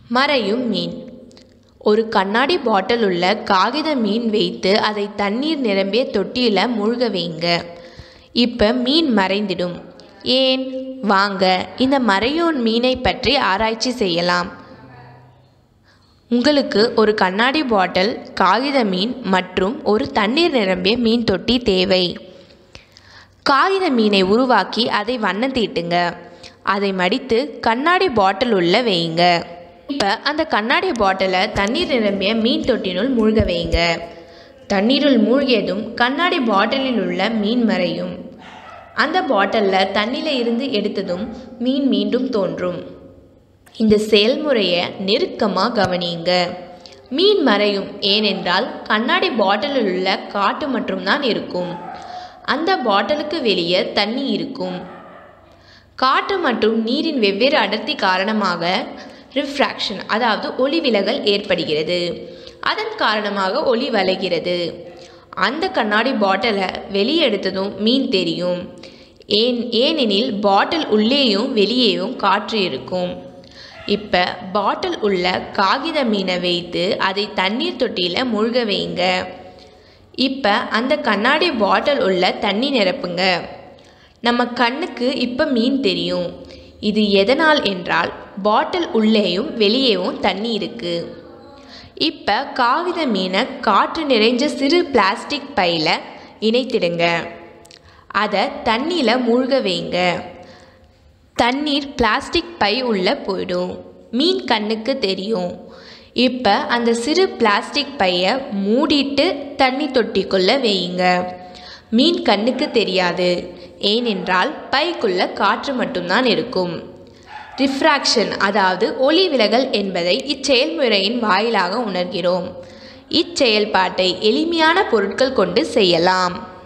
மறையும் மீன் ஒரு கண்ணாடி பாட்டில் உள்ள காகித மீன் வைத்து அதை தண்ணீர் நிரம்பிய தொட்டியில் மூழ்க வைங்க இப்போ மீன் மறைந்திடும் ஏன் வாங்க இந்த மறையோன் மீனை பற்றி ஆராய்ச்சி செய்யலாம் உங்களுக்கு ஒரு கண்ணாடி பாட்டில் காகித மீன் மற்றும் ஒரு தண்ணீர் நிரம்பிய மீன் தொட்டி தேவை காகித மீனை உருவாக்கி அதை வண்ணம் தீட்டுங்க அதை மடித்து கண்ணாடி பாட்டில் உள்ள வைங்க இப்போ அந்த கண்ணாடி பாட்டிலை தண்ணீர் நிரம்பிய மீன் தொட்டினுள் மூழ்க வைங்க தண்ணீருள் மூழ்கியதும் கண்ணாடி பாட்டிலில் உள்ள மீன் மறையும் அந்த பாட்டிலில் தண்ணியில் இருந்து எடுத்ததும் மீன் மீண்டும் தோன்றும் இந்த செயல்முறையை நெருக்கமாக கவனியுங்க மீன் மறையும் ஏனென்றால் கண்ணாடி பாட்டிலில் உள்ள காற்று மட்டும்தான் இருக்கும் அந்த பாட்டிலுக்கு வெளியே தண்ணி இருக்கும் காற்று மற்றும் நீரின் வெவ்வேறு அடர்த்தி காரணமாக ரிஃப்ராக்ஷன் அதாவது ஒளி விலகல் ஏற்படுகிறது அதன் காரணமாக ஒளி வளைகிறது அந்த கண்ணாடி பாட்டிலை வெளியே எடுத்ததும் மீன் தெரியும் ஏன் ஏனெனில் பாட்டில் உள்ளேயும் வெளியேயும் காற்று இருக்கும் இப்போ பாட்டில் உள்ள காகித மீனை வைத்து அதை தண்ணீர் தொட்டியில் மூழ்க வைங்க இப்போ அந்த கண்ணாடி பாட்டில் உள்ள தண்ணி நிரப்புங்க நம்ம கண்ணுக்கு இப்போ மீன் தெரியும் இது எதனால் என்றால் பாட்டில் உள்ளேயும் வெளியேவும் தண்ணி இருக்குது இப்போ காகித மீனை காற்று நிறைஞ்ச சிறு பிளாஸ்டிக் பையில் இணைத்திடுங்க அதை தண்ணியில் மூழ்க வைங்க தண்ணீர் பிளாஸ்டிக் பை உள்ளே போயிடும் மீன் கண்ணுக்கு தெரியும் இப்போ அந்த சிறு பிளாஸ்டிக் பையை மூடிட்டு தண்ணி தொட்டிக்குள்ளே வையுங்க மீன் கண்ணுக்கு தெரியாது ஏனென்றால் பைக்குள்ள காற்று மட்டும்தான் இருக்கும் ரிஃப்ராக்ஷன் அதாவது ஒளி விலகல் என்பதை இச்செயல்முறையின் வாயிலாக உணர்கிறோம் இச்செயல்பாட்டை எளிமையான பொருட்கள் கொண்டு செய்யலாம்